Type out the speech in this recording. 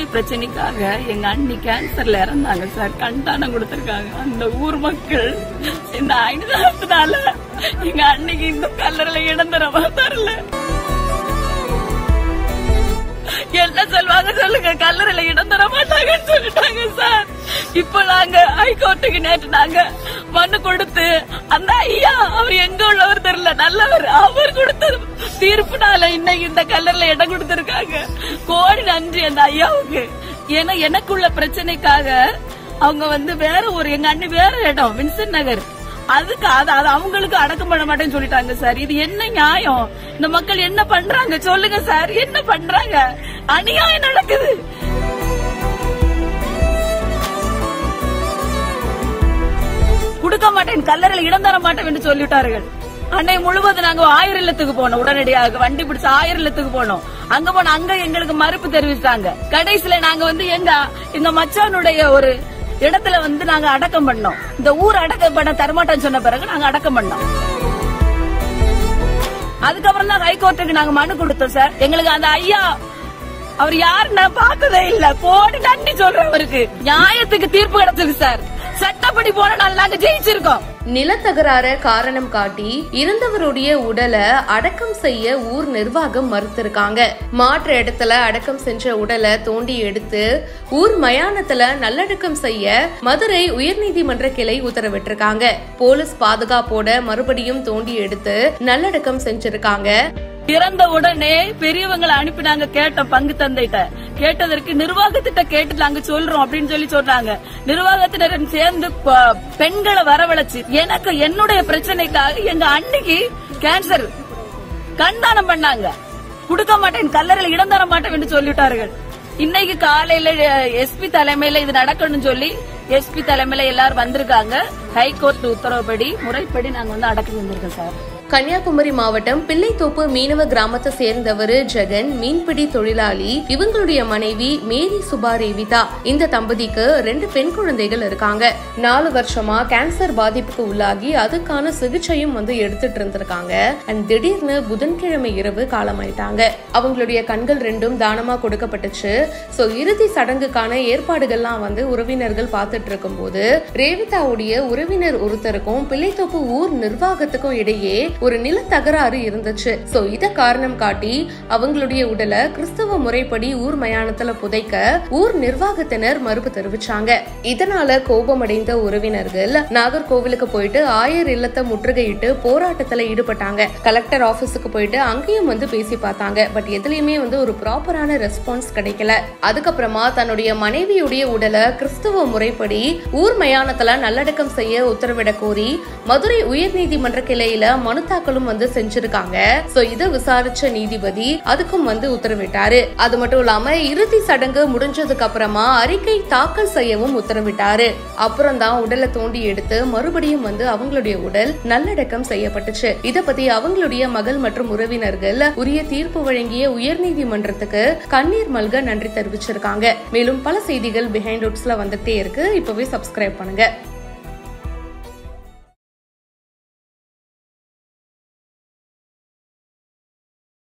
பிரச்சனைக்காக எங்க அண்ணி கேன்சர்ல இறந்தாங்க சார் கண் தானம் கொடுத்திருக்காங்க அந்த ஊர் மக்கள் இந்த ஐநூறுனால எங்க அன்னைக்கு இந்த கல்லறையில இடம் தரமா தரல என்ன சொல்லுவாங்க சொல்லுங்க கல்லறையில இடம் தர மாட்டாங்கன்னு சொல்லிட்டாங்க சார் இப்ப நாங்க ஹைகோர்ட்டுக்கு நேற்று நாங்க மனு கொடுத்து அந்த ஐயா அவர் எங்க உள்ளவர் தெரியல நல்லவர் அவர் கொடுத்த தீர்ப்புனால இன்னைக்கு இந்த கல்லறையில இடம் கொடுத்திருக்காங்க கோடி நன்றி அந்த ஐயாவுக்கு ஏன்னா எனக்குள்ள பிரச்சனைக்காக அவங்க வந்து வேற ஒரு எங்க அண்ணி வேற இடம் வின்சென்ட் நகர் அதுக்கு அது அது அவங்களுக்கு அடக்கம் பண்ண மாட்டேன்னு சொல்லிட்டாங்க சார் இது என்ன நியாயம் இந்த மக்கள் என்ன பண்றாங்க சொல்லுங்க சார் என்ன பண்றாங்க அநியாயம் நடக்குது கொடுக்க மாட்டேன் கல்லறையில் இடம் தர மாட்டேன் என்று சொல்லிட்டார்கள் அன்னை முழுவதும் நாங்க ஆயிரம் இல்லத்துக்கு போனோம் உடனடியாக வண்டி பிடிச்சு ஆயிரம் இல்லத்துக்கு போனோம் அங்க போன அங்க எங்களுக்கு மறுப்பு தெரிவிச்சாங்க கடைசியில நாங்க வந்து எங்க எங்க மச்சானுடைய ஒரு இடத்துல வந்து நாங்க அடக்கம் பண்ணோம் இந்த ஊர் அடக்கம் பண்ண தரமாட்டேன்னு சொன்ன பிறகு நாங்க அடக்கம் பண்ணோம் அதுக்கப்புறம் தான் ஹைகோர்ட்டுக்கு நாங்க மனு கொடுத்தோம் சார் எங்களுக்கு அந்த ஐயா அவர் யாரு நான் பார்த்ததே இல்ல போட்டு நன்றி சொல்றேன் அவருக்கு நியாயத்துக்கு தீர்ப்பு கிடைச்சிருக்கு சார் சட்டப்படி போன நாள் நாங்க ஜெயிச்சிருக்கோம் நிலத்தகராற காரணம் காட்டி இறந்தவருடைய உடலை அடக்கம் செய்ய ஊர் நிர்வாகம் மறுத்திருக்காங்க மாற்று இடத்துல அடக்கம் செஞ்ச உடலை தோண்டி எடுத்து ஊர் மயானத்துல நல்லடக்கம் செய்ய மதுரை உயர்நீதிமன்ற கிளை உத்தரவிட்டிருக்காங்க போலீஸ் பாதுகாப்போட மறுபடியும் தோண்டி எடுத்து நல்லடக்கம் செஞ்சிருக்காங்க இறந்த உடனே பெரியவங்களை அனுப்பி நாங்க கேட்டோம் பங்கு தந்தைட்ட கேட்டதற்கு நிர்வாகத்திட்ட கேட்டு நாங்க சொல்றோம் அப்படின்னு சொல்லி சொன்னாங்க நிர்வாகத்தினர் சேர்ந்து ப- பெண்களை வரவழைச்சு எனக்கு என்னுடைய பிரச்சனைக்காக எங்க அன்னைக்கு கேன்சர் கண்தானம் பண்ணாங்க கொடுக்க மாட்டேன் கல்லறையில் இடம் தர மாட்டேன் என்று சொல்லிட்டார்கள் இன்னைக்கு காலையில எஸ்பி தலைமையில இது நடக்கணும்னு சொல்லி எஸ்பி தலைமையில எல்லாரும் வந்திருக்காங்க ஹைகோர்ட் உத்தரவுப்படி முறைப்படி நாங்க வந்து அடக்கம் வந்திருக்கோம் சார் கன்னியாகுமரி மாவட்டம் பிள்ளைத்தோப்பு மீனவ கிராமத்தை சேர்ந்தவர் ஜெகன் மீன்பிடி தொழிலாளி இவங்களுடைய மனைவி மேரி சுபா ரேவிதா இந்த தம்பதிக்கு ரெண்டு பெண் குழந்தைகள் இருக்காங்க நாலு வருஷமா கேன்சர் பாதிப்புக்கு உள்ளாகி அதுக்கான சிகிச்சையும் வந்து எடுத்துட்டு இருந்திருக்காங்க அண்ட் திடீர்னு புதன்கிழமை இரவு காலமாயிட்டாங்க அவங்களுடைய கண்கள் ரெண்டும் தானமா கொடுக்கப்பட்டுச்சு சோ இறுதி சடங்குக்கான ஏற்பாடுகள்லாம் வந்து உறவினர்கள் பார்த்துட்டு இருக்கும்போது ரேவிதாவுடைய உறவினர் ஒருத்தருக்கும் பிள்ளைத்தோப்பு ஊர் நிர்வாகத்துக்கும் இடையே ஒரு நில தகராறு இருந்துச்சு சோ இத காரணம் காட்டி அவங்களுடைய உடலை கிறிஸ்தவ முறைப்படி ஊர் மயானத்துல புதைக்க ஊர் நிர்வாகத்தினர் மறுப்பு தெரிவிச்சாங்க இதனால கோபமடைந்த உறவினர்கள் நாகர்கோவிலுக்கு போயிட்டு ஆயர் இல்லத்தை முற்றுகையிட்டு போராட்டத்துல ஈடுபட்டாங்க கலெக்டர் ஆபீஸுக்கு போயிட்டு அங்கேயும் வந்து பேசி பார்த்தாங்க பட் எதுலயுமே வந்து ஒரு ப்ராப்பரான ரெஸ்பான்ஸ் கிடைக்கல அதுக்கப்புறமா தன்னுடைய மனைவியுடைய உடலை கிறிஸ்துவ முறைப்படி ஊர் மயானத்துல நல்லடக்கம் செய்ய உத்தரவிட கோரி மதுரை உயர்நீதிமன்ற கிளையில மனு தாக்கலும் வந்து செஞ்சிருக்காங்க சோ இத விசாரிச்ச நீதிபதி அதுக்கும் வந்து உத்தரவிட்டாரு அது மட்டும் இல்லாம இறுதி சடங்கு முடிஞ்சதுக்கு அப்புறமா அறிக்கை தாக்கல் செய்யவும் உத்தரவிட்டாரு அப்புறம் தான் உடலை தோண்டி எடுத்து மறுபடியும் வந்து அவங்களுடைய உடல் நல்லடக்கம் செய்யப்பட்டுச்சு இத பத்தி அவங்களுடைய மகள் மற்றும் உறவினர்கள் உரிய தீர்ப்பு வழங்கிய உயர்நீதிமன்றத்துக்கு கண்ணீர் மல்க நன்றி தெரிவிச்சிருக்காங்க மேலும் பல செய்திகள் பிஹைண்ட் ரூட்ஸ்ல வந்துட்டே இருக்கு இப்பவே சப்ஸ்கிரைப் பண்ணுங்க